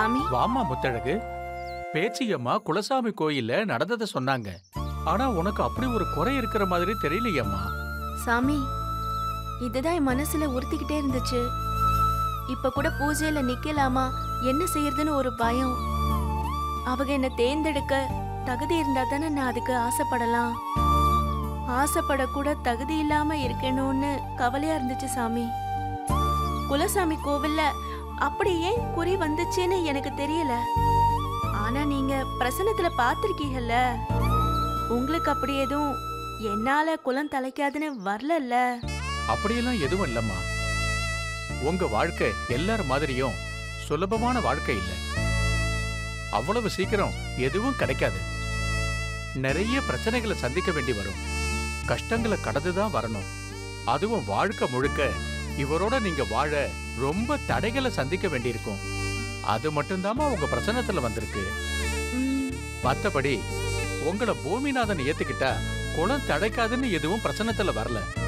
சாமி வாமா முத்தழகு பேச்சியம்மா குலசாமி கோயில்ல நடந்ததை சொன்னாங்க ஆனா உனக்கு அப்படி ஒரு குறை இருக்கிற மாதிரி தெரியலையம்மா சாமி இதுதான் என் மனசுல உறுத்திக்கிட்டே இருந்துச்சு இப்ப கூட பூஜையில நிக்கலாமா என்ன செய்யறதுன்னு ஒரு பயம் அவங்க என்ன தேர்ந்தெடுக்க தகுதி இருந்தா தானே நான் அதுக்கு ஆசைப்படலாம் ஆசைப்படக்கூட தகுதி இல்லாம இருக்கணும்னு கவலையா இருந்துச்சு சாமி குலசாமி கோவில்ல அப்படி ஏன் குறி வந்துச்சுன்னு எனக்கு தெரியல ஆனா நீங்க பிரசன்னத்துல பாத்திருக்கீங்கல்ல உங்களுக்கு அப்படி எதுவும் என்னால குலம் தலைக்காதுன்னு வரலல்ல அப்படியெல்லாம் எதுவும் இல்லம்மா உங்க வாழ்க்கை எல்லார் மாதிரியும் சுலபமான வாழ்க்கை இல்ல அவ்வளவு சீக்கிரம் எதுவும் கிடைக்காது நிறைய பிரச்சனைகளை சந்திக்க வேண்டி வரும் கஷ்டங்களை கடந்து தான் வரணும் அதுவும் வாழ்க்கை முழுக்க இவரோட நீங்க வாழ ரொம்ப தடைகளை சந்திக்க வேண்டியிருக்கும் அது மட்டும்தாம்மா உங்க பிரச்சனத்துல வந்திருக்கு ம், மத்தபடி உங்களை பூமிநாதன் ஏத்துக்கிட்டா குளம் தடைக்காதுன்னு எதுவும் பிரச்சனத்துல வரல